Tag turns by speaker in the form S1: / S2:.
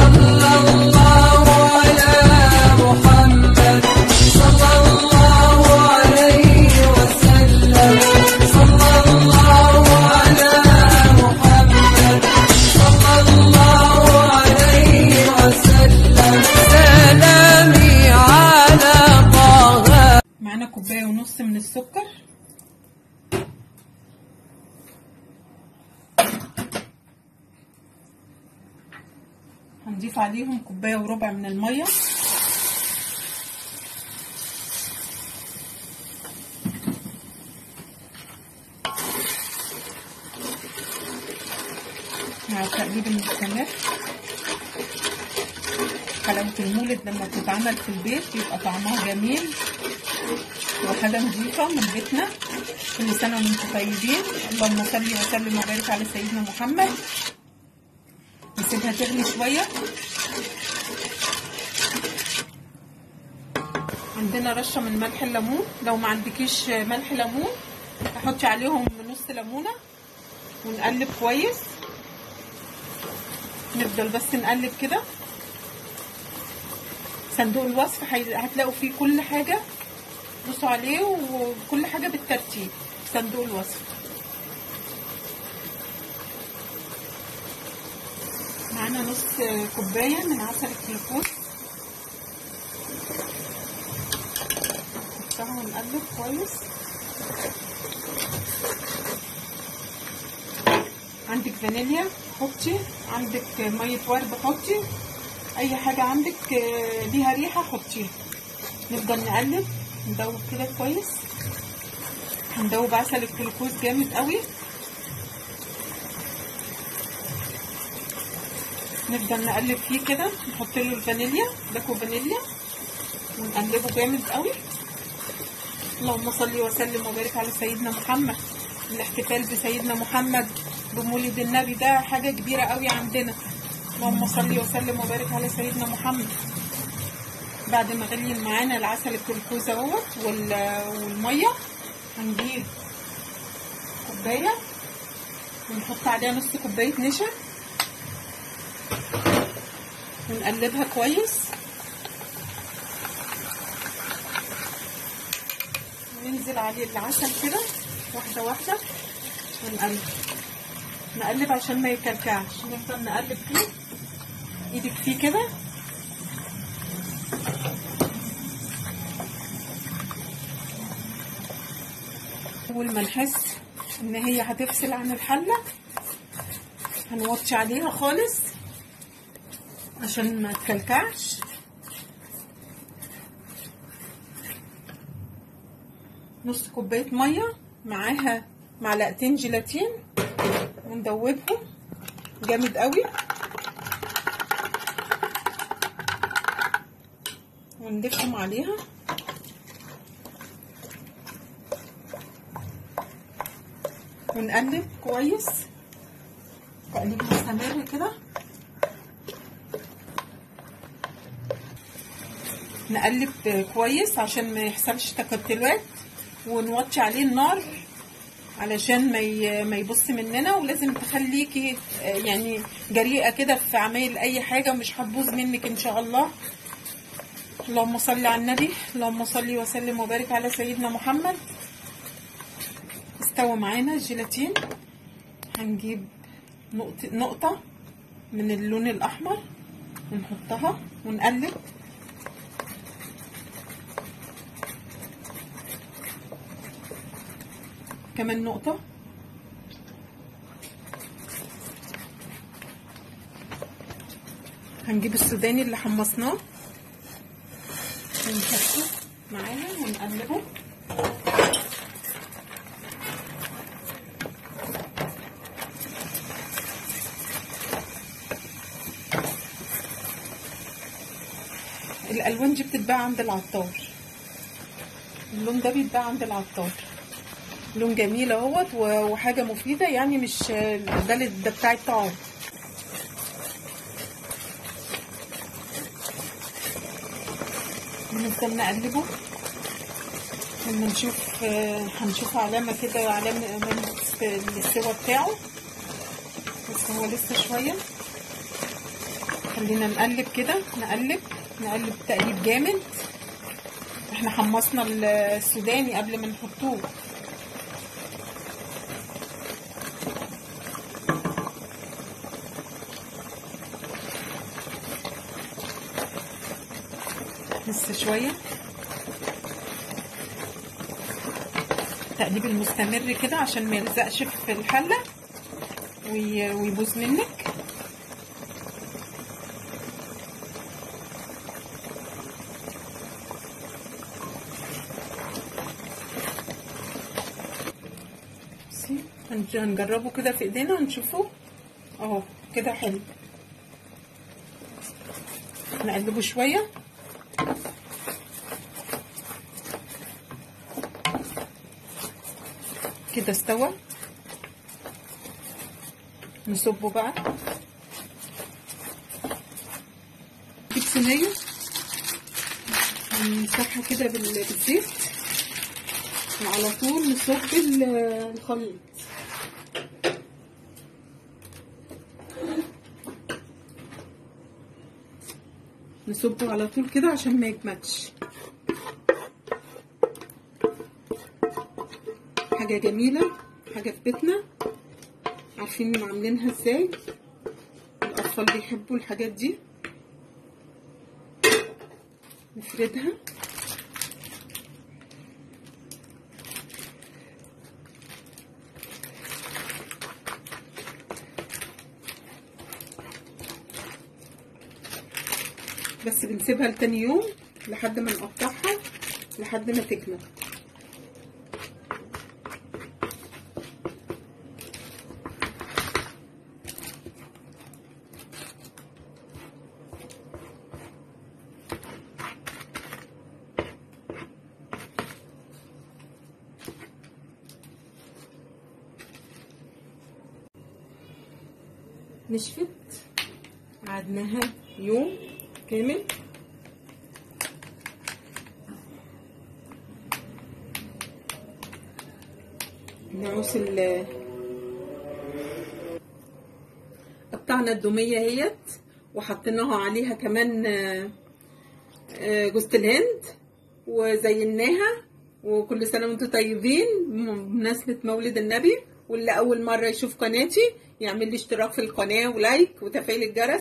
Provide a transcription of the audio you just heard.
S1: صلى الله على محمد صلى الله عليه وسلم صلى الله على محمد صلى الله عليه وسلم سلامي على طه
S2: معانا كوبايه ونص من السكر هنضيف عليهم كوبايه وربع من الميه مع التقليب المستمر حلاوة المولد لما بتتعمل في البيت بيبقى طعمها جميل وحاجة نظيفة من بيتنا كل سنة وانتم طيبين اللهم صل وسلم وبارك على سيدنا محمد نسيبها تغلي شوية عندنا رشة من ملح الليمون لو ما عندكيش ملح ليمون تحطي عليهم نص ليمونة ونقلب كويس نفضل بس نقلب كده صندوق الوصف هي- هتلاقوا فيه كل حاجة بصوا عليه وكل حاجة بالترتيب في صندوق الوصف معانا نص كوباية من عسل الكلوكوز نحطها ونقلب كويس عندك فانيليا حطي عندك مية ورد حطي اي حاجة عندك آه، ليها ريحة حطيها نفضل نقلب ندوب كده كويس هندوب عسل الجلوكوز جامد قوي نفضل نقلب فيه كده نحط له الفانيليا باكو فانيليا ونقلبه جامد قوي اللهم صل وسلم وبارك على سيدنا محمد الاحتفال بسيدنا محمد بمولد النبي ده حاجة كبيرة قوي عندنا اللهم صل وسلم وبارك على سيدنا محمد بعد ما غلي معانا العسل الجلوكوز اهوت وال- والميه هنجيب كوبايه ونحط عليها نص كوبايه نشا ونقلبها كويس وننزل عليه العسل كده واحده واحده ونقلب نقلب عشان ما يكلكعش نفضل نقلب فيه ايدك فيه كده اول ما نحس ان هي هتفصل عن الحله هنوطي عليها خالص عشان ما تكلكعش نص كوبايه ميه معاها معلقتين جيلاتين وندوبهم جامد قوي ونضيفهم عليها ونقلب كويس تقليب مستمر كده نقلب كويس عشان ما يحصلش تكتلات ونوطي عليه النار علشان ما ي- ما يبص مننا ولازم تخليكي آه، يعني جريئه كده في عمايل اي حاجه مش هتبوظ منك ان شاء الله اللهم صل على النبي اللهم صل وسلم وبارك على سيدنا محمد استوى معانا الجيلاتين هنجيب نقطة, نقطة من اللون الأحمر ونحطها ونقلب كمان نقطة هنجيب السوداني اللي حمصناه ونحطه معاها ونقلبه الالوان دي بتتباع عند العطار اللون ده بيتباع عند العطار لون جميل اهوت و- وحاجه مفيده يعني مش ده ال- ده بتاع الطعام بنفضل نقلبه لما نشوف آه، هنشوف علامه كده علامه علامة السوا بتاعه بس هو لسه شويه خلينا نقلب كده نقلب نقلب تقليب جامد احنا حمصنا السوداني قبل ما نحطوه لسه شوية التقليب المستمر كده عشان ما يلزقش في الحلة وي- ويبوظ منك بصي هنج- هنجربه كده في ايدينا ونشوفه اهو كده حلو نقلبه شويه كده استوى نصبه بقى نجيب صينية نمسحها كده بال- بالزيت وعلى طول نصب ال- الخليط نصبه على طول كده عشان ما يجمدش حاجة جميلة حاجة في بيتنا عارفين عاملينها ازاي الأطفال بيحبوا الحاجات دي نفردها بس بنسيبها لتاني يوم لحد ما نقطعها لحد ما تكمل نشفت قعدناها يوم كامل نعوس ال قطعنا الدومية اهيت وحطيناها عليها كمان آه، آه، جوزة الهند وزيناها وكل سنة وانتم طيبين بمناسبة مولد النبي واللي أول مرة يشوف قناتي يعمل لي اشتراك في القناة ولايك وتفعيل الجرس